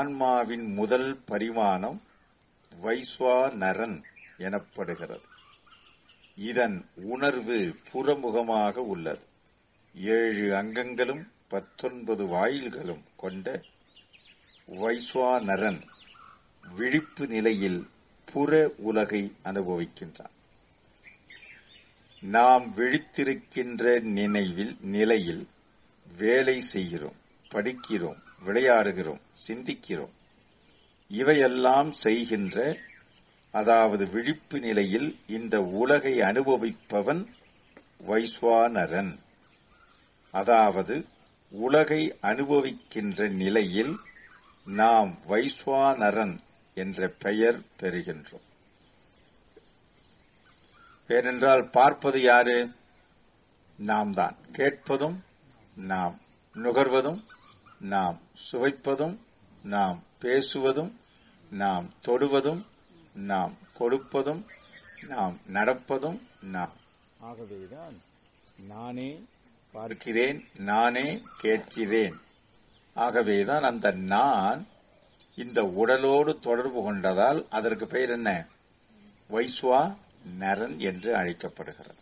ஆன்மாவின் முதல் பரிமாணம் வைஸ்வானரன் எனப்படுகிறது இதன் உணர்வு புறமுகமாக உள்ளது ஏழு அங்கங்களும் பத்தொன்பது வாயில்களும் கொண்ட வைஸ்வானரன் விழிப்பு நிலையில் புற உலகை அனுபவிக்கின்றான் நாம் விழித்திருக்கின்ற நினைவில் நிலையில் வேலை செய்கிறோம் படிக்கிறோம் விளையாடுகிறோம் சிந்திக்கிறோம் இவையெல்லாம் செய்கின்ற அதாவது விழிப்பு நிலையில் இந்த உலகை அனுபவிப்பவன் வைஸ்வானரன் அதாவது உலகை அனுபவிக்கின்ற நிலையில் நாம் வைஸ்வானரன் என்ற பெயர் பெறுகின்றோம் ஏனென்றால் பார்ப்பது யாரு நாம் தான் கேட்பதும் நாம் நுகர்வதும் நாம் சுவைப்பதும் நாம் பேசுவதும் நாம் தொடுவதும் நாம் கொடுப்பதும் நாம் நடப்பதும் நாம் ஆகவேதான் நானே பார்க்கிறேன் நானே கேட்கிறேன் ஆகவேதான் அந்த நான் இந்த உடலோடு தொடர்பு கொண்டதால் அதற்கு பெயர் என்ன வைஸ்வா நரன் என்று அழைக்கப்படுகிறது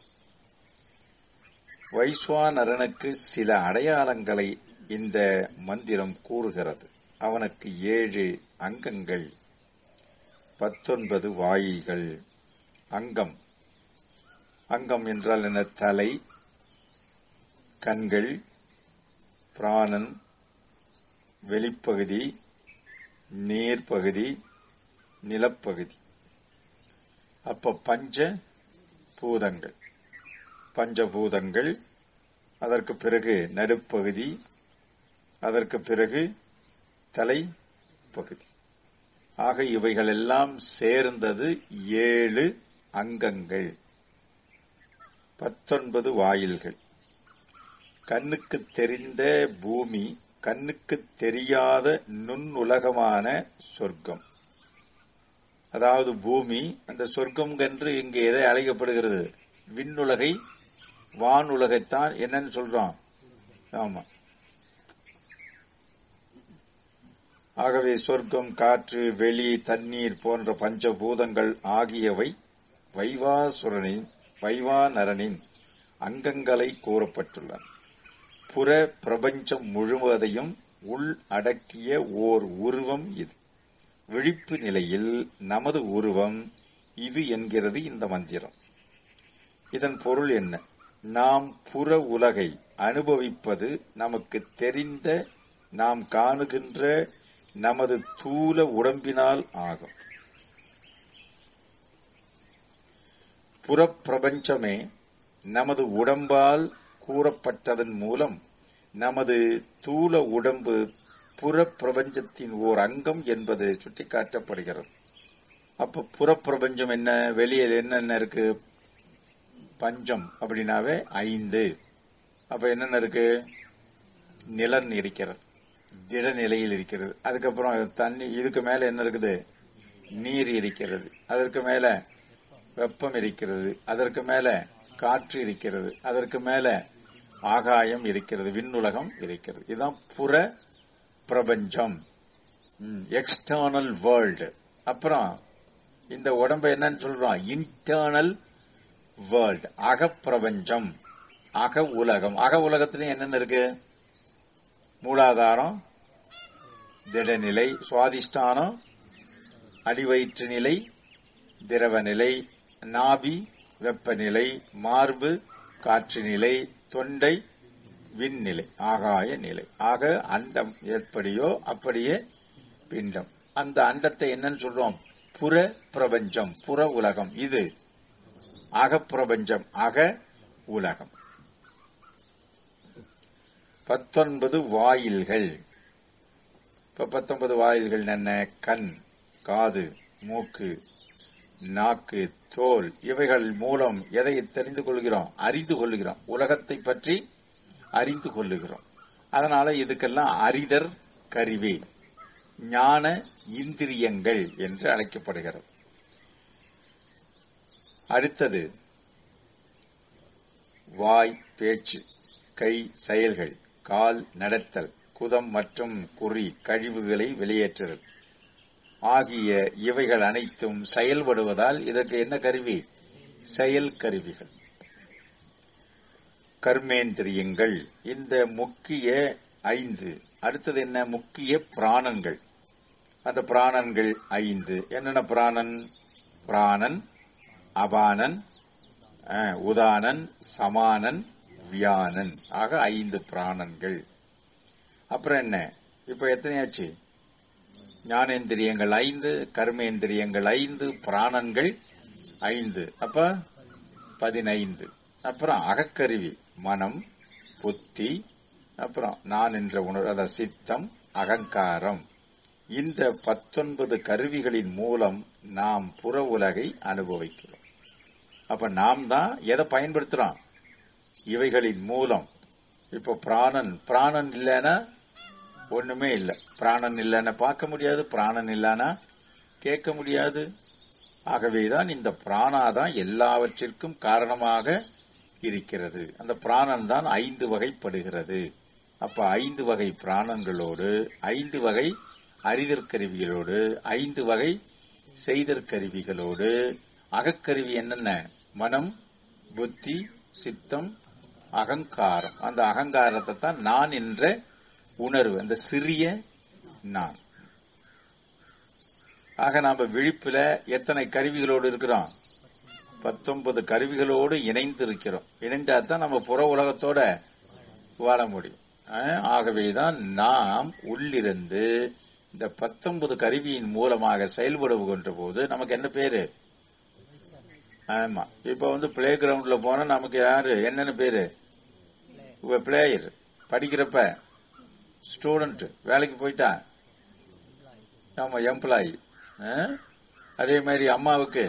வைஸ்வா நரனுக்கு சில அடையாளங்களை இந்த மந்திரம் கூறுகிறது அவனுக்கு ஏழு அங்கங்கள் பத்தொன்பது வாயில்கள் அங்கம் அங்கம் என்றால் என்ன தலை கண்கள் பிராணன் வெளிப்பகுதி நீர்ப்பகுதி நிலப்பகுதி அப்ப பஞ்ச பூதங்கள் பஞ்சபூதங்கள் அதற்கு பிறகு நடுப்பகுதி அதற்கு பிறகு தலை பகுதி ஆக இவைகளெல்லாம் சேர்ந்தது ஏழு அங்கங்கள் பத்தொன்பது வாயில்கள் கண்ணுக்கு தெரிந்த பூமி கண்ணுக்கு தெரியாத நுண்ணுலகமான சொர்க்கம் அதாவது பூமி அந்த சொர்க்கம் என்று இங்கு எதை அழைக்கப்படுகிறது விண்ணுலகை வானுலகைத்தான் என்னன்னு சொல்றோம் ஆமா ஆகவே சொர்க்கம் காற்று வெளி தண்ணீர் போன்ற பஞ்சபூதங்கள் ஆகியவை வைவாசுரனின் வைவானரனின் அங்கங்களை கூறப்பட்டுள்ளன புற பிரபஞ்சம் முழுவதையும் உள் அடக்கிய ஓர் உருவம் இது விழிப்பு நிலையில் நமது உருவம் இது என்கிறது இந்த மந்திரம் இதன் பொருள் என்ன நாம் புற உலகை அனுபவிப்பது நமக்கு தெரிந்த நாம் காணுகின்ற நமது தூல உடம்பினால் ஆகும் புறப்பிரபஞ்சமே நமது உடம்பால் கூறப்பட்டதன் மூலம் நமது தூல உடம்பு புறப்பிரபஞ்சத்தின் ஓர் அங்கம் என்பது சுட்டிக்காட்டப்படுகிறது அப்ப புறப்பிரபஞ்சம் என்ன வெளியே என்னென்ன இருக்கு பஞ்சம் அப்படின்னாவே ஐந்து அப்ப என்னென்ன இருக்கு நிலன் இருக்கிறது திட நிலையில் இருக்கிறது அதுக்கப்புறம் தண்ணி இதுக்கு மேல என்ன இருக்குது நீர் இருக்கிறது அதற்கு மேல வெப்பம் இருக்கிறது அதற்கு மேல காற்று இருக்கிறது அதற்கு மேல ஆகாயம் இருக்கிறது விண்ணுலகம் இருக்கிறது இதுதான் புற பிரபஞ்சம் எக்ஸ்டர்னல் வேர்ல்டு அப்புறம் இந்த உடம்ப என்னன்னு சொல்றோம் இன்டர்னல் வேர்ல்டு அகப்பிரபஞ்சம் அக உலகம் அக உலகத்திலும் என்னென்ன இருக்கு மூலாதாரம் திடநிலை சுவாதிஷ்டானம் அடிவயிற்று நிலை திரவ நிலை நாபி வெப்பநிலை மார்பு காற்று நிலை தொண்டை விண்நிலை ஆகாய நிலை ஆக அண்டம் எப்படியோ அப்படியே பிண்டம் அந்த அண்டத்தை என்னன்னு சொல்றோம் புற பிரபஞ்சம் புற உலகம் இது அகப்பிரபஞ்சம் அக உலகம் பத்தொன்பது வாயில்கள் இப்ப பத்தொன்பது வாயில்கள் என்ன கண் காது மூக்கு நாக்கு தோல் இவைகள் மூலம் எதை தெரிந்து கொள்கிறோம் அறிந்து கொள்கிறோம் உலகத்தை பற்றி அறிந்து கொள்ளுகிறோம் அதனால இதுக்கெல்லாம் அறிதர் கருவி ஞான இந்திரியங்கள் என்று அழைக்கப்படுகிறது அடுத்தது வாய் பேச்சு கை செயல்கள் கால் நடத்தல் குதம் மற்றும் குறி கழிவுகளை வெளியேற்றுதல் ஆகிய இவைகள் அனைத்தும் செயல்படுவதால் இதற்கு என்ன கருவி செயல் கருவிகள் கர்மேந்திரியங்கள் இந்த முக்கிய ஐந்து அடுத்தது என்ன முக்கிய பிராணங்கள் அந்த பிராணன்கள் ஐந்து என்னென்ன பிராணன் பிராணன் அபானன் அஹ், உதானன் சமானன் வியானன் ஆக ஐந்து பிராணன்கள் அப்புறம் என்ன இப்ப எத்தனையாச்சு ஞானேந்திரியங்கள் ஐந்து கர்மேந்திரியங்கள் ஐந்து பிராணன்கள் ஐந்து அப்ப பதினைந்து அப்புறம் அகக்கருவி மனம் புத்தி அப்புறம் நான் என்ற உணர்வு அத சித்தம் அகங்காரம் இந்த பத்தொன்பது கருவிகளின் மூலம் நாம் புற உலகை அனுபவிக்கிறோம் அப்ப நாம் தான் எதை பயன்படுத்துறோம் இவைகளின் மூலம் இப்போ பிராணன் பிராணன் இல்லைன்னா ஒண்ணுமே இல்லை பிராணன் இல்லைன்னா பார்க்க முடியாது பிராணன் இல்லைன்னா கேட்க முடியாது ஆகவேதான் இந்த பிராணாதான் எல்லாவற்றிற்கும் காரணமாக இருக்கிறது அந்த பிராணன் தான் ஐந்து வகைப்படுகிறது அப்ப ஐந்து வகை பிராணங்களோடு ஐந்து வகை அறிதற்கருவிகளோடு ஐந்து வகை செய்தற்கருவிகளோடு அகக்கருவி என்னென்ன மனம் புத்தி சித்தம் அகங்காரம் அந்த அகங்காரத்தை தான் நான் என்ற உணர்வு அந்த சிறிய நான் ஆக நாம விழிப்புல எத்தனை கருவிகளோடு இருக்கிறோம் பத்தொன்பது கருவிகளோடு இணைந்து இருக்கிறோம் இணைந்தா தான் நம்ம புற உலகத்தோட வாழ முடியும் அஹ், ஆகவேதான் நாம் உள்ளிருந்து இந்த பத்தொன்பது கருவியின் மூலமாக செயல்படுகின்ற போது நமக்கு என்ன பேரு ஆமா இப்ப வந்து பிளே கிரவுண்ட்ல போனா நமக்கு யாரு என்னன்னு பேரு பிளேயர் படிக்கிறப்ப ஸ்டூடெண்ட் வேலைக்கு போயிட்டா ஆமா எம்ப்ளாயி அதே மாதிரி அம்மாவுக்கு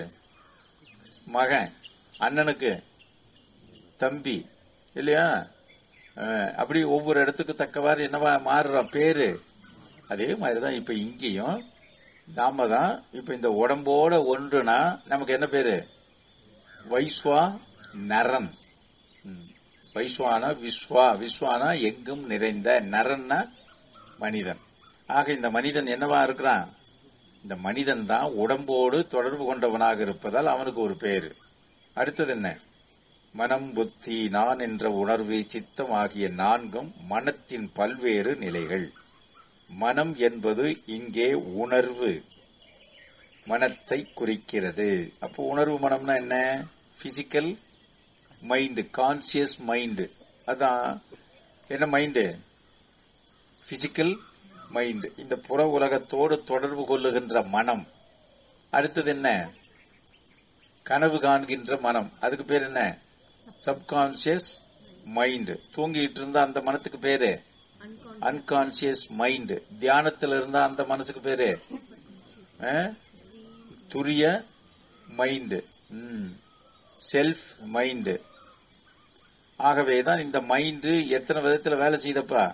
மகன் அண்ணனுக்கு தம்பி இல்லையா அஹ், அப்படி ஒவ்வொரு இடத்துக்கு தக்கவாறு என்னவா மாறுறோம் பேரு அதே மாதிரிதான் இப்ப இங்கேயும் நாம தான் இப்ப இந்த உடம்போட ஒன்றுனா நமக்கு என்ன பேரு வைஸ்வா நரன் ம். வைஸ்வானா விஸ்வா விஸ்வானா எங்கும் நிறைந்த நரன்னா மனிதன் ஆக இந்த மனிதன் என்னவா இருக்கிறான் இந்த மனிதன் தான் உடம்போடு தொடர்பு கொண்டவனாக இருப்பதால் அவனுக்கு ஒரு பேரு அடுத்தது என்ன மனம் புத்தி நான் என்ற உணர்வு சித்தம் ஆகிய நான்கும் மனத்தின் பல்வேறு நிலைகள் மனம் என்பது இங்கே உணர்வு மனத்தை குறிக்கிறது அப்போ உணர்வு மனம்னா என்ன பிசிக்கல் மைண்ட் கான்சியஸ் மைண்ட் அதான் என்ன மைண்டு பிசிக்கல் மைண்ட் இந்த புற உலகத்தோடு தொடர்பு கொள்ளுகின்ற மனம் அடுத்தது என்ன கனவு காண்கின்ற மனம் அதுக்கு பேர் என்ன சப்கான்சியஸ் மைண்ட் தூங்கிட்டு இருந்தா அந்த மனத்துக்கு பேரு அன்கான்சியஸ் மைண்ட் தியானத்துல இருந்தா அந்த மனசுக்கு பேரு அஹ், துரிய மைண்ட் செல்ஃப் மைண்ட் ஆகவேதான் இந்த மைண்ட் எத்தனை விதத்துல வேலை செய்தப்பா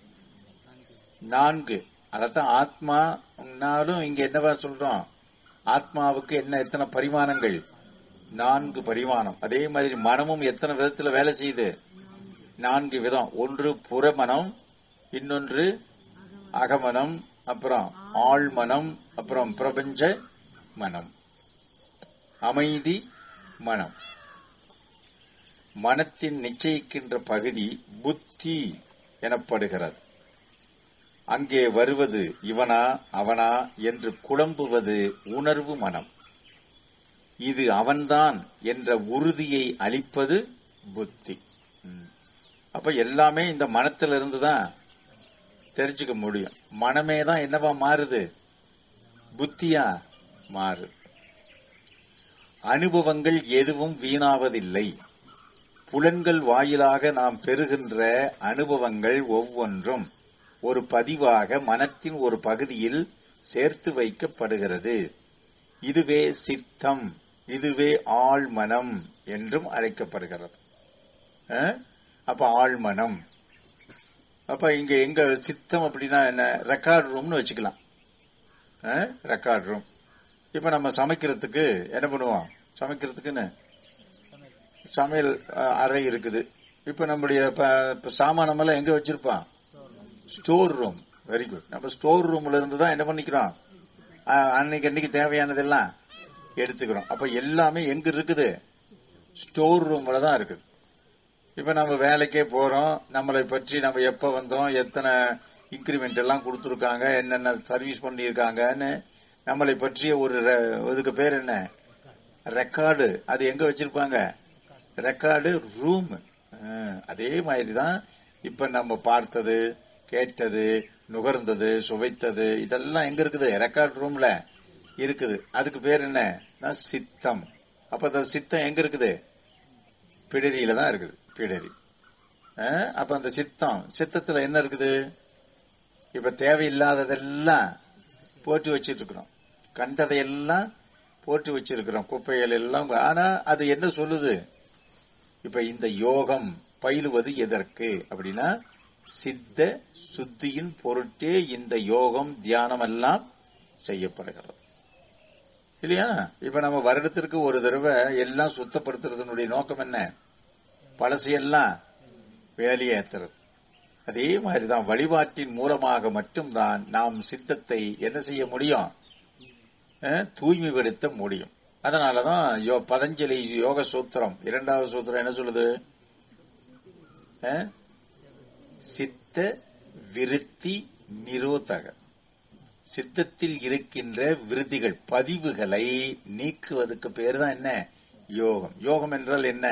நான்கு அதத்தான் ஆத்மானாலும் இங்க என்னவா சொல்றோம் ஆத்மாவுக்கு என்ன எத்தனை பரிமாணங்கள் நான்கு பரிமாணம் அதே மாதிரி மனமும் எத்தனை விதத்துல வேலை செய்யுது நான்கு விதம் ஒன்று புறமனம் இன்னொன்று அகமனம் அப்புறம் ஆழ்மனம் அப்புறம் பிரபஞ்ச மனம் அமைதி மனம் மனத்தின் நிச்சயிக்கின்ற பகுதி புத்தி எனப்படுகிறது அங்கே வருவது இவனா அவனா என்று குழம்புவது உணர்வு மனம் இது அவன்தான் என்ற உறுதியை அளிப்பது புத்தி ம். அப்ப எல்லாமே இந்த மனத்திலிருந்து தான் தெரிஞ்சுக்க முடியும் மனமே தான் என்னவா மாறுது புத்தியா மாறு அனுபவங்கள் எதுவும் வீணாவதில்லை புலன்கள் வாயிலாக நாம் பெறுகின்ற அனுபவங்கள் ஒவ்வொன்றும் ஒரு பதிவாக மனத்தின் ஒரு பகுதியில் சேர்த்து வைக்கப்படுகிறது இதுவே சித்தம் இதுவே ஆழ்மனம் என்றும் அழைக்கப்படுகிறது அஹ்? அப்ப ஆழ்மனம் அப்ப இங்க எங்க சித்தம் அப்படின்னா என்ன ரெக்கார்ட் ரூம்னு வச்சுக்கலாம் ரெக்கார்ட் ரூம் இப்ப நம்ம சமைக்கிறதுக்கு என்ன பண்ணுவோம் சமைக்கிறதுக்குன்னு சமையல் அஹ், அறை இருக்குது இப்ப நம்முடைய ப- இப்ப சாமானம் எல்லாம் எங்க வச்சிருப்பான் ஸ்டோர் ரூம் வெரி குட் நம்ம ஸ்டோர் ரூம்ல இருந்து தான் என்ன பண்ணிக்கிறோம் அஹ், அன்னைக்கு அன்னைக்கு தேவையானதெல்லாம் எடுத்துக்கிறோம் அப்ப எல்லாமே எங்க இருக்குது ஸ்டோர் ரூம்ல தான் இருக்குது இப்ப நம்ம வேலைக்கே போறோம் நம்மளை பற்றி நம்ம எப்ப வந்தோம் எத்தனை இன்கிரிமெண்ட் எல்லாம் கொடுத்துருக்காங்க என்னென்ன சர்வீஸ் பண்ணியிருக்காங்கன்னு நம்மளை பற்றிய ஒரு ரெ- இதுக்கு பேர் என்ன ரெக்கார்டு அது எங்க வச்சிருப்பாங்க ரெக்கார்டு ரூம் அதே மாதிரி தான் இப்ப நம்ம பார்த்தது கேட்டது நுகர்ந்தது சுவைத்தது இதெல்லாம் எங்க இருக்குது ரெக்கார்ட் ரூம்ல இருக்குது அதுக்கு பேர் என்ன தான் சித்தம் அப்ப அந்த சித்தம் எங்க இருக்குது பிடரியில தான் இருக்குது பிடரி அஹ், அப்ப அந்த சித்தம் சித்தத்துல என்ன இருக்குது இப்ப தேவையில்லாததெல்லாம் போட்டு வச்சிட்டு இருக்கிறோம் கண்டதையெல்லாம் போட்டு வச்சிருக்கிறோம் குப்பைகள் எல்லாம் ஆனா அது என்ன சொல்லுது இப்ப இந்த யோகம் பயிலுவது எதற்கு அப்படின்னா சித்த சுத்தியின் பொருட்டே இந்த யோகம் தியானம் எல்லாம் செய்யப்படுகிறது இல்லையா இப்ப நம்ம வருடத்திற்கு ஒரு தடவை எல்லாம் சுத்தப்படுத்துறதுனுடைய நோக்கம் என்ன பழசையெல்லாம் வேலையேற்றுறது அதே மாதிரிதான் வழிபாட்டின் மூலமாக மட்டும்தான் நாம் சித்தத்தை என்ன செய்ய முடியும் அஹ், தூய்மைப்படுத்த முடியும் அதனாலதான் யோ- பதஞ்சலி யோக சூத்திரம் இரண்டாவது சூத்திரம் என்ன சொல்லுது அஹ், சித்த விருத்தி நிரோதக சித்தத்தில் இருக்கின்ற விருத்திகள் பதிவுகளை நீக்குவதற்கு பேர் தான் என்ன யோகம் யோகம் என்றால் என்ன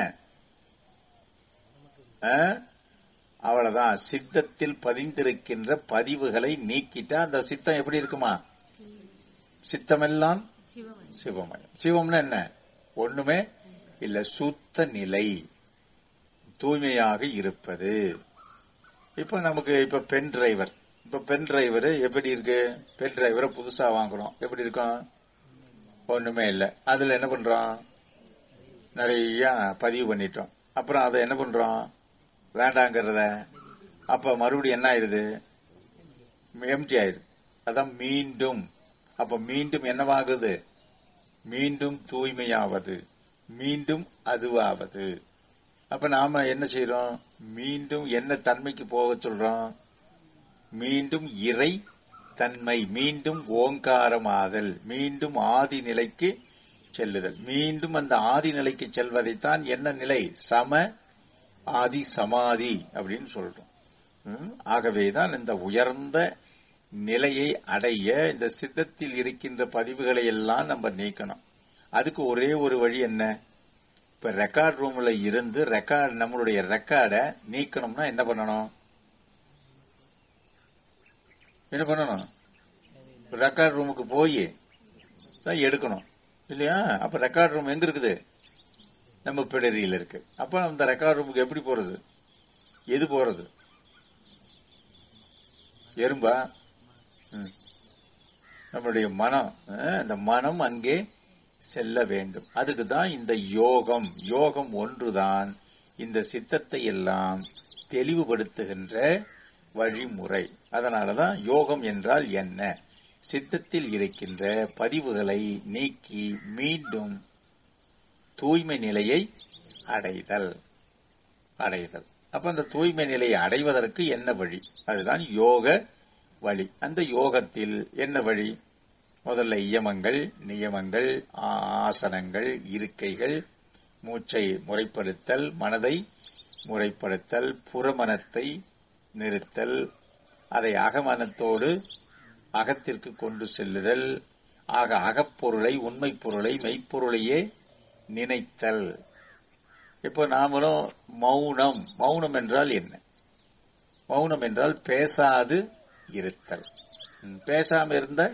அஹ், அவ்வளவுதான் சித்தத்தில் பதிந்திருக்கின்ற பதிவுகளை நீக்கிட்டா அந்த சித்தம் எப்படி இருக்குமா சித்தமெல்லாம் சிவமயம் சிவம்னா என்ன ஒண்ணுமே இல்ல சுத்த நிலை தூய்மையாக இருப்பது இப்ப நமக்கு இப்ப பென் டிரைவர் இப்ப பென் டிரைவர் எப்படி இருக்கு பென் டிரைவரை புதுசா வாங்குறோம் எப்படி இருக்கும் ஒண்ணுமே இல்ல அதுல என்ன பண்றோம் நிறைய பதிவு பண்ணிட்டோம் அப்புறம் அதை என்ன பண்றோம் வேண்டாங்கிறத அப்ப மறுபடியும் என்ன ஆயிருது எம்டி ஆயிருது அதான் மீண்டும் அப்ப மீண்டும் என்னவாகுது மீண்டும் தூய்மையாவது மீண்டும் அதுவாவது அப்ப நாம என்ன செய்யறோம் மீண்டும் என்ன தன்மைக்கு போக சொல்றோம் மீண்டும் இறை தன்மை மீண்டும் ஓங்காரமாதல் மீண்டும் ஆதி நிலைக்கு செல்லுதல் மீண்டும் அந்த ஆதி நிலைக்கு செல்வதைத்தான் என்ன நிலை சம ஆதி சமாதி அப்படின்னு சொல்றோம் ம், ஆகவேதான் இந்த உயர்ந்த நிலையை அடைய இந்த சித்தத்தில் இருக்கின்ற பதிவுகளை எல்லாம் நம்ம நீக்கணும் அதுக்கு ஒரே ஒரு வழி என்ன இப்ப ரெக்கார்ட் ரூம்ல இருந்து ரெக்கார்ட் நம்மளுடைய ரெக்கார்டை நீக்கணும்னா என்ன பண்ணணும் என்ன பண்ணணும் ரெக்கார்ட் ரூமுக்கு போய் தான் எடுக்கணும் இல்லையா அப்ப ரெக்கார்ட் ரூம் எங்க இருக்குது நம்ம பிடரியில் இருக்கு அப்ப அந்த ரெக்கார்ட் ரூமுக்கு எப்படி போறது எது போறது எறும்பா ம். நம்மளுடைய மனம் அஹ், அந்த மனம் அங்கே செல்ல வேண்டும் அதுக்கு தான் இந்த யோகம் யோகம் ஒன்றுதான் இந்த சித்தத்தை எல்லாம் தெளிவுபடுத்துகின்ற வழிமுறை அதனாலதான் யோகம் என்றால் என்ன சித்தத்தில் இருக்கின்ற பதிவுகளை நீக்கி மீண்டும் தூய்மை நிலையை அடைதல் அடைதல் அப்ப அந்த தூய்மை நிலையை அடைவதற்கு என்ன வழி அதுதான் யோக வழி அந்த யோகத்தில் என்ன வழி முதல்ல இயமங்கள் நியமங்கள் ஆ- ஆசனங்கள் இருக்கைகள் மூச்சை முறைப்படுத்தல் மனதை முறைப்படுத்தல் புறமனத்தை நிறுத்தல் அதை அகமனத்தோடு அகத்திற்கு கொண்டு செல்லுதல் ஆக அகப்பொருளை உண்மைப் பொருளை மெய்ப்பொருளையே நினைத்தல் இப்போ நாமளும் மௌனம் மௌனம் என்றால் என்ன மௌனம் என்றால் பேசாது இருத்தல் ம், பேசாம இருந்த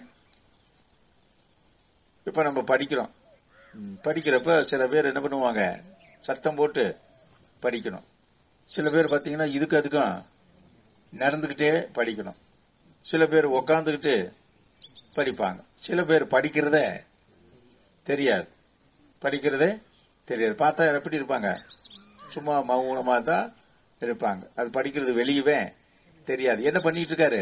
இப்ப நம்ம படிக்கிறோம் ம், படிக்கிறப்ப சில பேர் என்ன பண்ணுவாங்க சத்தம் போட்டு படிக்கணும் சில பேர் பாத்தீங்கன்னா இதுக்கு அதுக்கும் நடந்துகிட்டே படிக்கணும் சில பேர் உக்காந்துக்கிட்டு படிப்பாங்க சில பேர் படிக்கிறதே தெரியாது படிக்கிறதே தெரியாது பார்த்தா எப்படி இருப்பாங்க சும்மா மௌனமா தான் இருப்பாங்க அது படிக்கிறது வெளியவே தெரியாது என்ன பண்ணிட்டு இருக்காரு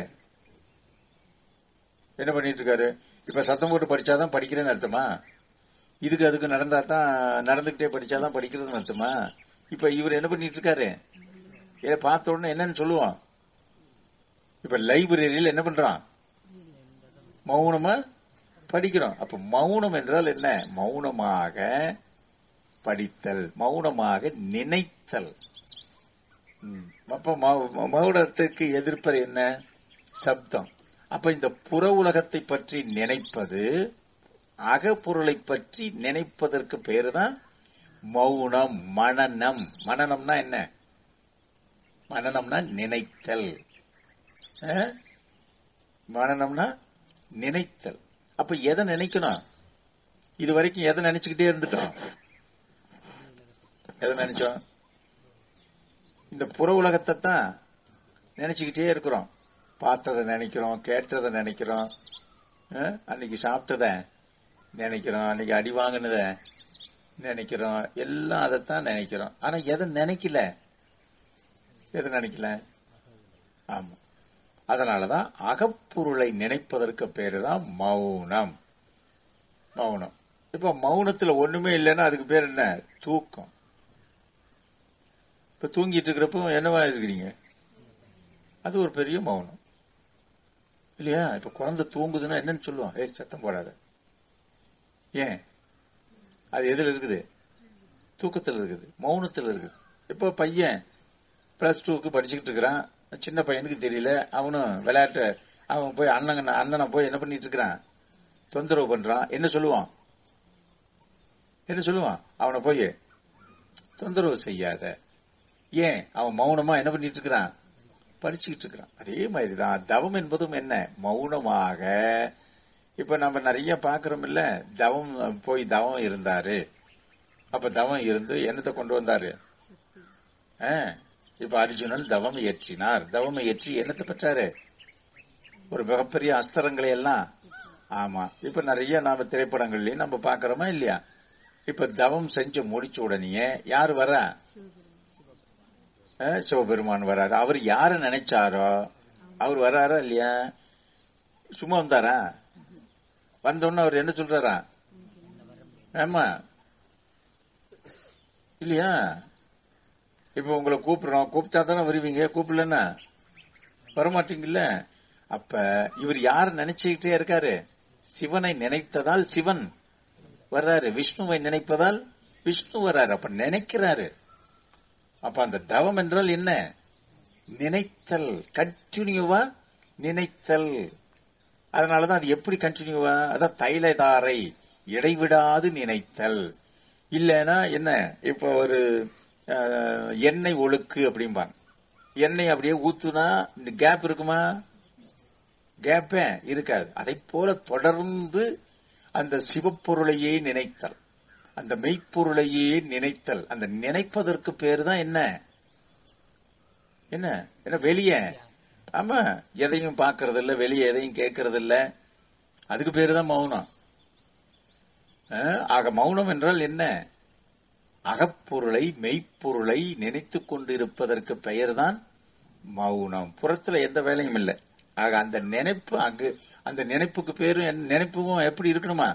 என்ன பண்ணிட்டு இருக்காரு இப்ப சத்தம் போட்டு படிச்சாதான் படிக்கிறேன்னு அர்த்தமா இதுக்கு அதுக்கு நடந்தா தான் நடந்துகிட்டே படிச்சாதான் படிக்கிறதுன்னு அர்த்தமா இப்ப இவர் என்ன பண்ணிட்டு இருக்காரு இதை பார்த்த உடனே என்னன்னு சொல்லுவோம் இப்ப லைப்ரரியில் என்ன பண்றான் மௌனமா படிக்கிறோம் அப்ப மௌனம் என்றால் என்ன மௌனமாக படித்தல் மௌனமாக நினைத்தல் ம். அப்ப மௌ- மௌனத்திற்கு எதிர்ப்பது என்ன சப்தம் அப்ப இந்த புற உலகத்தை பற்றி நினைப்பது அகப்பொருளை பற்றி நினைப்பதற்கு பேருதான் மௌனம் மனநம் மனநம்னா என்ன மனநம்னா நினைத்தல் அஹ்? மனநம்னா நினைத்தல் அப்ப எதை நினைக்கணும் இது வரைக்கும் எதை நினைச்சுக்கிட்டே இருந்துட்டோம் எதை நினைச்சோம் இந்த புற உலகத்தை தான் நினைச்சுக்கிட்டே இருக்கிறோம் பார்த்ததை நினைக்கிறோம் கேட்டதை நினைக்கிறோம் அஹ்? அன்னைக்கு சாப்பிட்டத நினைக்கிறோம் அன்னைக்கு அடி வாங்கினத நினைக்கிறோம் எல்லாம் அதைத்தான் நினைக்கிறோம் ஆனா எதை நினைக்கல எதை நினைக்கல ஆமா அதனாலதான் அகப்பொருளை நினைப்பதற்கு பேரு தான் மௌனம் மௌனம் இப்ப மௌனத்துல ஒண்ணுமே இல்லைன்னா அதுக்கு பேர் என்ன தூக்கம் இப்ப தூங்கிட்டு இருக்கிறப்ப என்னவா இருக்கிறீங்க அது ஒரு பெரிய மௌனம் இல்லையா இப்ப குழந்தை தூங்குதுன்னா என்னன்னு சொல்லுவோம் ஏய் சத்தம் போடாத ஏன் அது எதுல இருக்குது தூக்கத்துல இருக்குது மௌனத்துல இருக்குது இப்ப பையன் பிளஸ் டூக்கு படிச்சுக்கிட்டு இருக்கிறான் சின்ன பையனுக்கு தெரியல அவனும் விளையாட்டு அவன் போய் அண்ணன் அண்ணனை போய் என்ன பண்ணிட்டு இருக்கிறான் தொந்தரவு பண்றான் என்ன சொல்லுவான் என்ன சொல்லுவான் அவனை போய் தொந்தரவு செய்யாத ஏன் அவன் மௌனமா என்ன பண்ணிட்டு இருக்கிறான் படிச்சுக்கிட்டு இருக்கிறான் அதே மாதிரிதான் தவம் என்பதும் என்ன மௌனமாக இப்ப நம்ம நிறைய பாக்குறோம் இல்ல தவம் போய் தவம் இருந்தாரு அப்ப தவம் இருந்து என்னத்தை கொண்டு வந்தாரு ஆ, இப்ப அர்ஜுனன் தவம் இயற்றினார் தவம் இயற்றி என்னத்தை பெற்றாரு ஒரு மிகப்பெரிய அஸ்திரங்களை எல்லாம் ஆமா இப்ப நிறைய நாம திரைப்படங்கள்லயும் நம்ம பாக்குறோமா இல்லையா இப்ப தவம் செஞ்சு முடிச்ச உடனே யார் வரா ஆ, சிவபெருமான் வராரு அவர் யார நினைச்சாரோ அவர் வராரா இல்லையா சும்மா வந்தாரா வந்தோன்னு அவர் என்ன சொல்றாரா ஆமா இல்லையா இப்ப உங்களை கூப்பிடுறோம் கூப்பிட்டா தானே வருவீங்க கூப்பிடலன்னா வரமாட்டீங்கல்ல அப்ப இவர் யார் நினைச்சுக்கிட்டே இருக்காரு சிவனை நினைத்ததால் சிவன் வர்றாரு விஷ்ணுவை நினைப்பதால் விஷ்ணு வர்றாரு அப்ப நினைக்கிறாரு அப்ப அந்த தவம் என்றால் என்ன நினைத்தல் கண்டினியூவா நினைத்தல் அதனாலதான் அது எப்படி கண்டினியூவா அதான் தைலதாரை இடைவிடாது நினைத்தல் இல்லைன்னா என்ன இப்ப ஒரு அஹ், எண்ணெய் ஒழுக்கு அப்படிம்பாங்க எண்ணெய் அப்படியே ஊத்துனா இந்த கேப் இருக்குமா கேப்பே இருக்காது அதை போல தொடர்ந்து அந்த சிவப்பொருளையே நினைத்தல் அந்த மெய்ப்பொருளையே நினைத்தல் அந்த நினைப்பதற்கு பேரு தான் என்ன என்ன என்ன வெளியே ஆமா எதையும் பார்க்கறது இல்ல வெளியே எதையும் கேட்கறது இல்ல அதுக்கு பேரு தான் மௌனம் அஹ், ஆக மௌனம் என்றால் என்ன அகப்பொருளை மெய்ப்பொருளை நினைத்துக் கொண்டிருப்பதற்கு பெயர்தான் மௌனம் புறத்துல எந்த வேலையும் இல்லை ஆக அந்த நினைப்பு அங்கு அந்த நினைப்புக்கு பேரும் என்ன- நினைப்பும் எப்படி இருக்கணுமா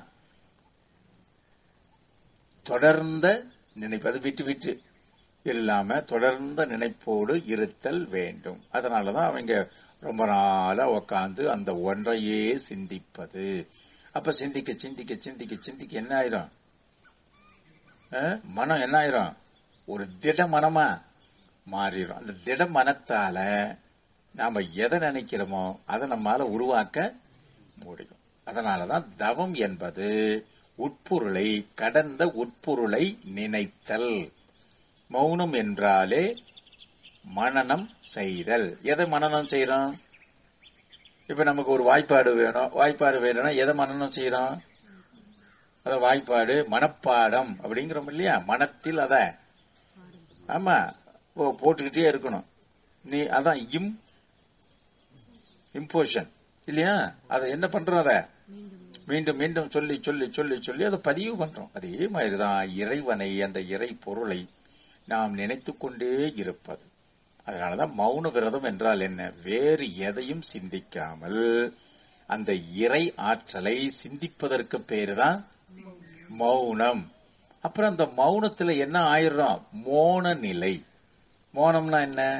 தொடர்ந்த நினைப்பு அது விட்டு விட்டு இல்லாம தொடர்ந்த நினைப்போடு இருத்தல் வேண்டும் அதனாலதான் அவங்க ரொம்ப நாளா உக்காந்து அந்த ஒன்றையே சிந்திப்பது அப்ப சிந்திக்க சிந்திக்க சிந்திக்க சிந்திக்க என்ன ஆயிரும் அஹ், மனம் என்ன ஆயிரும் ஒரு திட மனமா மாறிடும் அந்த திட மனத்தால நாம எதை நினைக்கிறோமோ அதை நம்மால உருவாக்க முடியும் அதனாலதான் தவம் என்பது உட்பொருளை கடந்த உட்பொருளை நினைத்தல் மௌனம் என்றாலே மனனம் செய்தல் எதை மனனம் செய்யறோம் இப்ப நமக்கு ஒரு வாய்ப்பாடு வேணும் வாய்ப்பாடு வேணும்னா எதை மனனம் செய்யறோம் அத வாய்ப்பாடு மனப்பாடம் அப்படிங்கிறோம் இல்லையா மனத்தில் அத ஆமா ஓ, போட்டுக்கிட்டே இருக்கணும் நீ அதான் இம் இம்போஷன் இல்லையா அதை என்ன பண்றோம் அத மீண்டும் மீண்டும் சொல்லி சொல்லி சொல்லி சொல்லி அதை பதிவு பண்றோம் அதே மாதிரிதான் இறைவனை அந்த இறை பொருளை நாம் நினைத்துக் கொண்டே இருப்பது அதனாலதான் மௌன விரதம் என்றால் என்ன வேறு எதையும் சிந்திக்காமல் அந்த இறை ஆற்றலை சிந்திப்பதற்கு பேருதான் மௌனம் அப்புறம் அந்த மௌனத்துல என்ன ஆயிடுறோம் மோன நிலை மௌனம்னா என்ன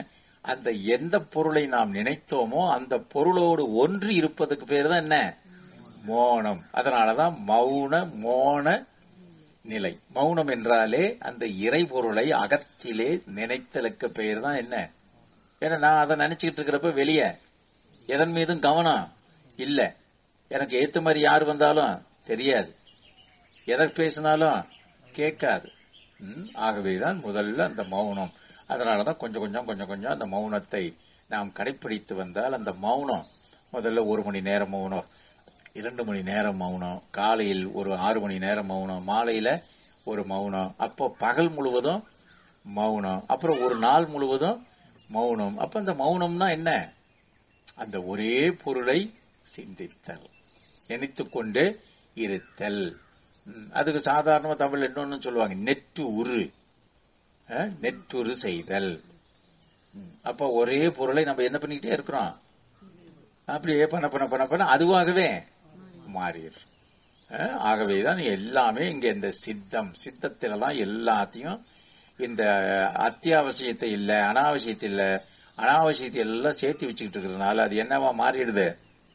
அந்த எந்த பொருளை நாம் நினைத்தோமோ அந்த பொருளோடு ஒன்று இருப்பதுக்கு பேர் தான் என்ன மோனம் அதனாலதான் மௌன மோன நிலை மௌனம் என்றாலே அந்த இறைபொருளை அகத்திலே நினைத்தலுக்கு பெயர் தான் என்ன ஏன்னா நான் அதை நினைச்சுக்கிட்டு இருக்கிறப்ப வெளியே எதன் மீதும் கவனம் இல்ல எனக்கு ஏத்த மாதிரி யார் வந்தாலும் தெரியாது எதை பேசினாலும் கேட்காது ம், ஆகவேதான் முதல்ல அந்த மௌனம் அதனாலதான் கொஞ்சம் கொஞ்சம் கொஞ்சம் கொஞ்சம் அந்த மௌனத்தை நாம் கடைப்பிடித்து வந்தால் அந்த மௌனம் முதல்ல ஒரு மணி நேரம் மௌனம் இரண்டு மணி நேரம் மௌனம் காலையில் ஒரு ஆறு மணி நேரம் மௌனம் மாலையில ஒரு மௌனம் அப்போ பகல் முழுவதும் மௌனம் அப்புறம் ஒரு நாள் முழுவதும் மௌனம் அப்ப அந்த மௌனம்னா என்ன அந்த ஒரே பொருளை சிந்தித்தல் நினைத்துக் கொண்டு இருத்தல் ம், அதுக்கு சாதாரணமா தமிழ் இன்னொன்னு சொல்லுவாங்க நெட்டு உரு அஹ், நெட்டுரு செய்தல் ம், அப்ப ஒரே பொருளை நம்ம என்ன பண்ணிக்கிட்டே இருக்கிறோம் அப்படியே பண்ண பண்ண பண்ண பண்ண அதுவாகவே மாறிடும் அஹ், ஆகவேதான் எல்லாமே இங்க இந்த சித்தம் சித்தத்திலலாம் எல்லாத்தையும் இந்த அத்தியாவசியத்தை இல்ல அனாவசியத்தை இல்ல அனாவசியத்தை எல்லாம் சேர்த்து வச்சுக்கிட்டு இருக்கிறதுனால அது என்னவா மாறிடுது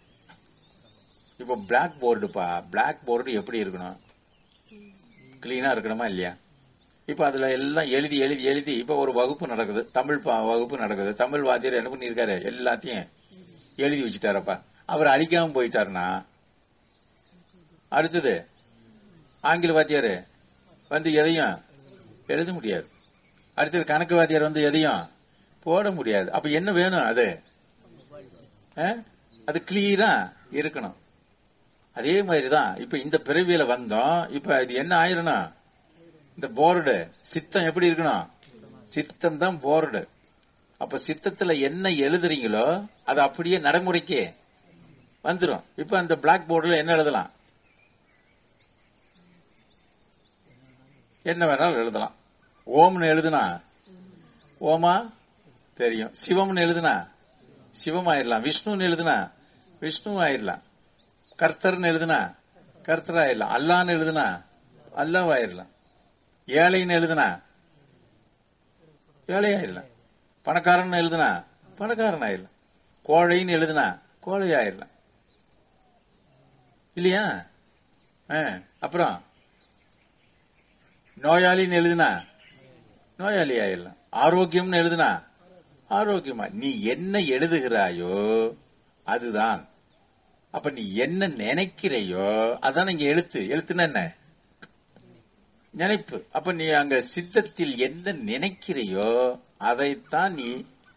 இப்போ பிளாக் போர்டுப்பா பிளாக் போர்டு எப்படி இருக்கணும் கிளீனா இருக்கணுமா இல்லையா இப்ப அதுல எல்லாம் எழுதி எழுதி எழுதி இப்ப ஒரு வகுப்பு நடக்குது தமிழ் பா- வகுப்பு நடக்குது தமிழ் வாத்தியார் என்ன பண்ணிருக்காரு எல்லாத்தையும் எழுதி வச்சுட்டாரப்பா அவர் அழிக்காம போயிட்டாருன்னா அடுத்தது ஆங்கில வாத்தியாரு வந்து எதையும் எழுத முடியாது அடுத்தது கணக்கு வாத்தியார் வந்து எதையும் போட முடியாது அப்ப என்ன வேணும் அது அஹ்? அது கிளியரா இருக்கணும் அதே மாதிரிதான் இப்ப இந்த பிறவியில வந்தோம் இப்ப இது என்ன ஆயிரணும் இந்த போர்டு சித்தம் எப்படி இருக்கணும் சித்தம் தான் போர்டு அப்ப சித்தத்துல என்ன எழுதுறீங்களோ அது அப்படியே நடைமுறைக்கு வந்துரும் இப்ப அந்த பிளாக் போர்டுல என்ன எழுதலாம் என்ன வேணாலும் எழுதலாம் ஓம்னு எழுதுனா ஓமா தெரியும் சிவம்னு எழுதுனா சிவம் ஆயிடலாம் விஷ்ணுன்னு எழுதுனா விஷ்ணு ஆயிடலாம் கர்த்தர்னு எழுதுனா கர்த்தர் ஆயிடலாம் அல்லான்னு எழுதுனா அல்லாஹ் ஆயிடலாம் ஏழைன்னு எழுதுனா ஏழை ஆயிடலாம் பணக்காரன் எழுதுனா பணக்காரன் ஆயிடலாம் கோழைன்னு எழுதுனா கோழை ஆயிடலாம் இல்லையா ஆ, அப்புறம் நோயாளின்னு எழுதுனா நோயாளி ஆயிடலாம் ஆரோக்கியம்னு எழுதுனா ஆரோக்கியமா நீ என்ன எழுதுகிறாயோ அதுதான் அப்ப நீ என்ன நினைக்கிறையோ அதான் இங்க எழுத்து எழுத்துன்னா என்ன நினைப்பு அப்ப நீ அங்க சித்தத்தில் என்ன நினைக்கிறையோ அதைத்தான் நீ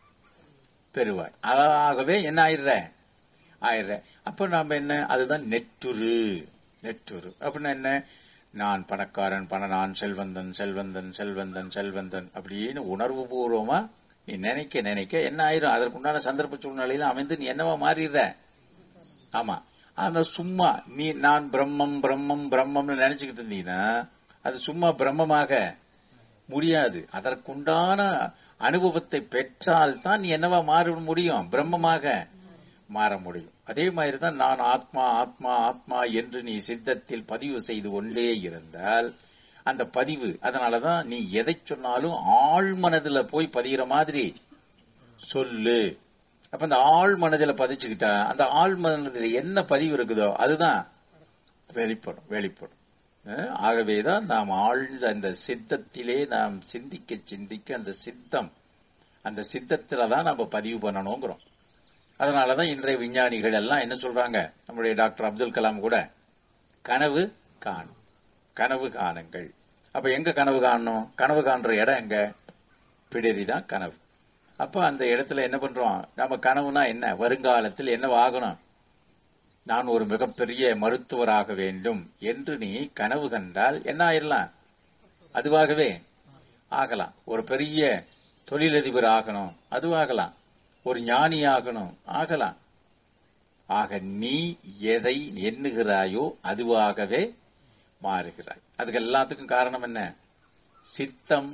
பெறுவாய் ஆகவே என்ன ஆயிடுற ஆயிடுற அப்ப நாம என்ன அதுதான் நெட்டுரு நெட்டுரு அப்படின்னா என்ன நான் பணக்காரன் பண நான் செல்வந்தன் செல்வந்தன் செல்வந்தன் செல்வந்தன் அப்படின்னு உணர்வு பூர்வமா நீ நினைக்க நினைக்க என்ன ஆயிரும் அதற்குண்டான சந்தர்ப்ப சூழ்நிலையில அமைந்து நீ என்னவா மாறிடுற ஆமா அந்த சும்மா நீ நான் பிரம்மம் பிரம்மம் பிரம்மம்னு நினைச்சுக்கிட்டு இருந்தீங்கன்னா அது சும்மா பிரம்மமாக முடியாது அதற்குண்டான அனுபவத்தை பெற்றால் தான் நீ என்னவா மாற முடியும் பிரம்மமாக மாற முடியும் அதே மாதிரி தான் நான் ஆத்மா ஆத்மா ஆத்மா என்று நீ சித்தத்தில் பதிவு செய்து கொண்டே இருந்தால் அந்த பதிவு அதனாலதான் நீ எதை சொன்னாலும் ஆழ் மனதுல போய் பதிகிற மாதிரி சொல்லு அப்ப அந்த ஆழ் மனதில பதிச்சுக்கிட்டா அந்த ஆழ் மனதில் என்ன பதிவு இருக்குதோ அதுதான் வெளிப்படும் வெளிப்படும் அஹ் ஆகவேதான் நாம் ஆழ்ந்த அந்த சித்தத்திலே நாம் சிந்திக்க சிந்திக்க அந்த சித்தம் அந்த சித்தத்துல தான் நம்ம பதிவு பண்ணணுங்கிறோம் அதனாலதான் இன்றைய விஞ்ஞானிகள் எல்லாம் என்ன சொல்றாங்க நம்முடைய டாக்டர் அப்துல் கலாம் கூட கனவு காணும் கனவு காணுங்கள் அப்ப எங்க கனவு காணணும் கனவு காண்ற இடம் எங்க பிடரி தான் கனவு அப்ப அந்த இடத்துல என்ன பண்றோம் நம்ம கனவுனா என்ன வருங்காலத்தில் என்ன ஆகணும் நான் ஒரு மிகப்பெரிய மருத்துவராக வேண்டும் என்று நீ கனவு கண்டால் என்ன ஆயிடலாம் அதுவாகவே ஆகலாம் ஒரு பெரிய தொழிலதிபர் ஆகணும் அதுவாகலாம் ஒரு ஞானி ஆகணும் ஆகலாம் ஆக நீ எதை எண்ணுகிறாயோ அதுவாகவே மாறுகிறாய் அதுக்கு எல்லாத்துக்கும் காரணம் என்ன சித்தம்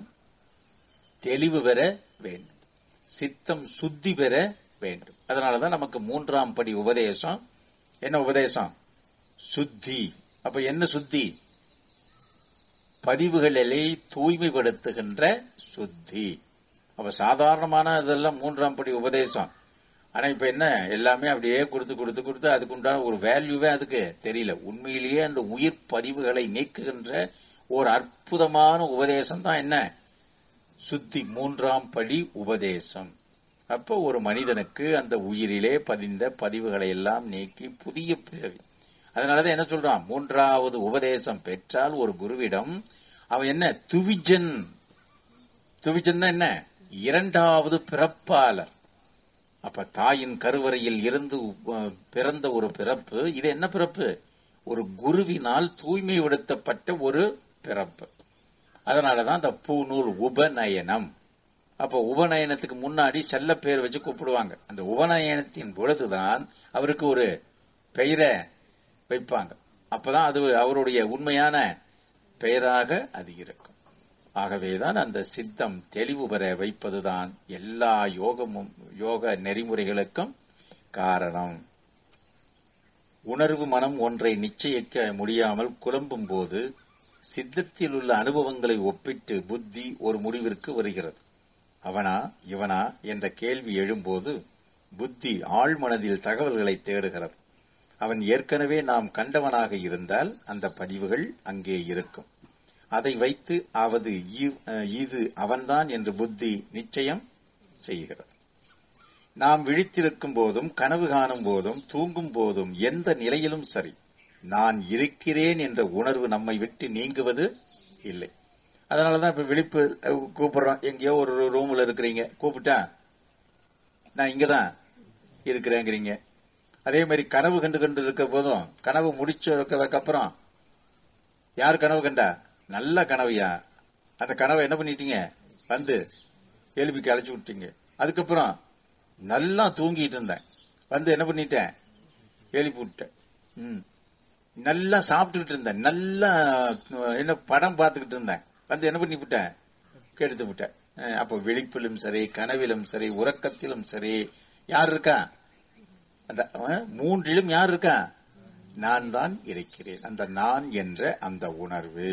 தெளிவு பெற வேண்டும் சித்தம் சுத்தி பெற வேண்டும் அதனாலதான் நமக்கு மூன்றாம் படி உபதேசம் என்ன உபதேசம் சுத்தி அப்ப என்ன சுத்தி பதிவுகளை தூய்மைப்படுத்துகின்ற சுத்தி அப்ப சாதாரணமான இதெல்லாம் மூன்றாம் படி உபதேசம் ஆனா இப்ப என்ன எல்லாமே அப்படியே கொடுத்து கொடுத்து கொடுத்து அதுக்குண்டான ஒரு வேல்யூவே அதுக்கு தெரியல உண்மையிலேயே அந்த உயிர் பதிவுகளை நீக்குகின்ற ஒரு அற்புதமான உபதேசம் தான் என்ன சுத்தி மூன்றாம் படி உபதேசம் அப்போ ஒரு மனிதனுக்கு அந்த உயிரிலே பதிந்த பதிவுகளை எல்லாம் நீக்கி புதிய பிறவி அதனாலதான் என்ன சொல்றான் மூன்றாவது உபதேசம் பெற்றால் ஒரு குருவிடம் அவன் என்ன துவிஜன் துவிஜன் என்ன இரண்டாவது பிறப்பாளர் அப்ப தாயின் கருவறையில் இருந்து அஹ், பிறந்த ஒரு பிறப்பு இது என்ன பிறப்பு ஒரு குருவினால் தூய்மைப்படுத்தப்பட்ட ஒரு பிறப்பு அதனாலதான் அந்த பூநூல் உபநயனம் அப்ப உபநயனத்துக்கு முன்னாடி செல்ல பேர் வச்சு கூப்பிடுவாங்க அந்த உபநயனத்தின் பொழுதுதான் அவருக்கு ஒரு பெயரை வைப்பாங்க அப்பதான் அது அவருடைய உண்மையான பெயராக அது இருக்கும் ஆகவேதான் அந்த சித்தம் தெளிவு பெற வைப்பதுதான் எல்லா யோகமும் யோக நெறிமுறைகளுக்கும் காரணம் உணர்வு மனம் ஒன்றை நிச்சயிக்க முடியாமல் குழம்பும் போது சித்தத்தில் உள்ள அனுபவங்களை ஒப்பிட்டு புத்தி ஒரு முடிவிற்கு வருகிறது அவனா இவனா என்ற கேள்வி எழும்போது புத்தி ஆழ்மனதில் தகவல்களை தேடுகிறது அவன் ஏற்கனவே நாம் கண்டவனாக இருந்தால் அந்த பதிவுகள் அங்கே இருக்கும் அதை வைத்து அவது இ- அஹ் இது அவன்தான் என்று புத்தி நிச்சயம் செய்கிறது நாம் விழித்திருக்கும் போதும் கனவு காணும் போதும் தூங்கும் போதும் எந்த நிலையிலும் சரி நான் இருக்கிறேன் என்ற உணர்வு நம்மை விட்டு நீங்குவது இல்லை அதனாலதான் இப்ப விழிப்பு அஹ், கூப்பிடுறோம் எங்கேயோ ஒரு ரூம்ல இருக்கிறீங்க கூப்பிட்டா நான் இங்கதான் இருக்கிறேங்கிறீங்க அதே மாதிரி கனவு கண்டு கண்டு இருக்க போதும் கனவு முடிச்சதுக்கு அப்புறம் யார் கனவு கண்டா நல்ல கனவையா அந்த கனவை என்ன பண்ணிட்டீங்க வந்து கேள்விக்கு அழைச்சு விட்டீங்க அதுக்கப்புறம் நல்லா தூங்கிட்டு இருந்தேன் வந்து என்ன பண்ணிட்டேன் எழுப்பி விட்டேன் ம். நல்லா சாப்பிட்டுக்கிட்டு இருந்தேன் நல்லா அஹ், என்ன படம் பார்த்துக்கிட்டு இருந்தேன் வந்து என்ன பண்ணி விட்டேன் கெடுத்து விட்டேன் அஹ், அப்போ விழிப்பிலும் சரி கனவிலும் சரி உறக்கத்திலும் சரி யார் இருக்கா அந்த அஹ், மூன்றிலும் யார் இருக்கா நான் தான் இருக்கிறேன் அந்த நான் என்ற அந்த உணர்வு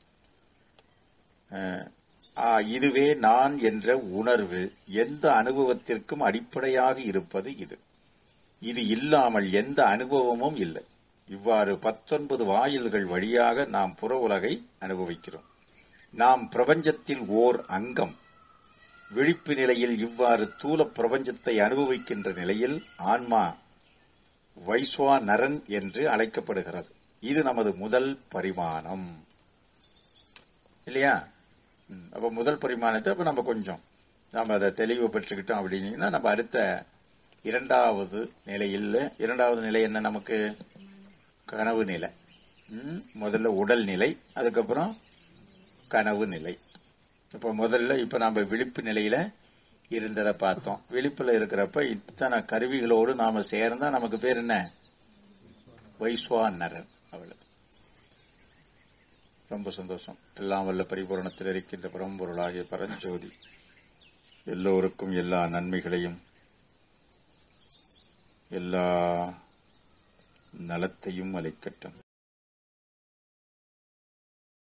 அஹ், ஆ, இதுவே நான் என்ற உணர்வு எந்த அனுபவத்திற்கும் அடிப்படையாக இருப்பது இது இது இல்லாமல் எந்த அனுபவமும் இல்லை இவ்வாறு பத்தொன்பது வாயில்கள் வழியாக நாம் புற உலகை அனுபவிக்கிறோம் நாம் பிரபஞ்சத்தில் ஓர் அங்கம் விழிப்பு நிலையில் இவ்வாறு தூல பிரபஞ்சத்தை அனுபவிக்கின்ற நிலையில் ஆன்மா வைஸ்வா நரன் என்று அழைக்கப்படுகிறது இது நமது முதல் பரிமாணம் இல்லையா ம், அப்ப முதல் பரிமாணத்தை அப்ப நம்ம கொஞ்சம் நாம அதை தெளிவு பெற்றுக்கிட்டோம் அப்படின்னீங்கன்னா நம்ம அடுத்த இரண்டாவது நிலையில் இரண்டாவது நிலை என்ன நமக்கு கனவு நிலை ம், முதல்ல உடல் நிலை அதுக்கப்புறம் கனவு நிலை இப்ப முதல்ல இப்ப நம்ம விழிப்பு நிலையில இருந்ததை பார்த்தோம் விழிப்புல இருக்கிறப்ப இத்தனை கருவிகளோடு நாம சேர்ந்தா நமக்கு பேர் என்ன வைஸ்வானரன் அவ்வளவு ரொம்ப சந்தோஷம் எல்லாம் வல்ல பரிபூரணத்தில் இருக்கின்ற பரம்பொருளாகிய பரஞ்சோதி எல்லோருக்கும் எல்லா நன்மைகளையும் எல்லா நலத்தையும் அளிக்கட்டும்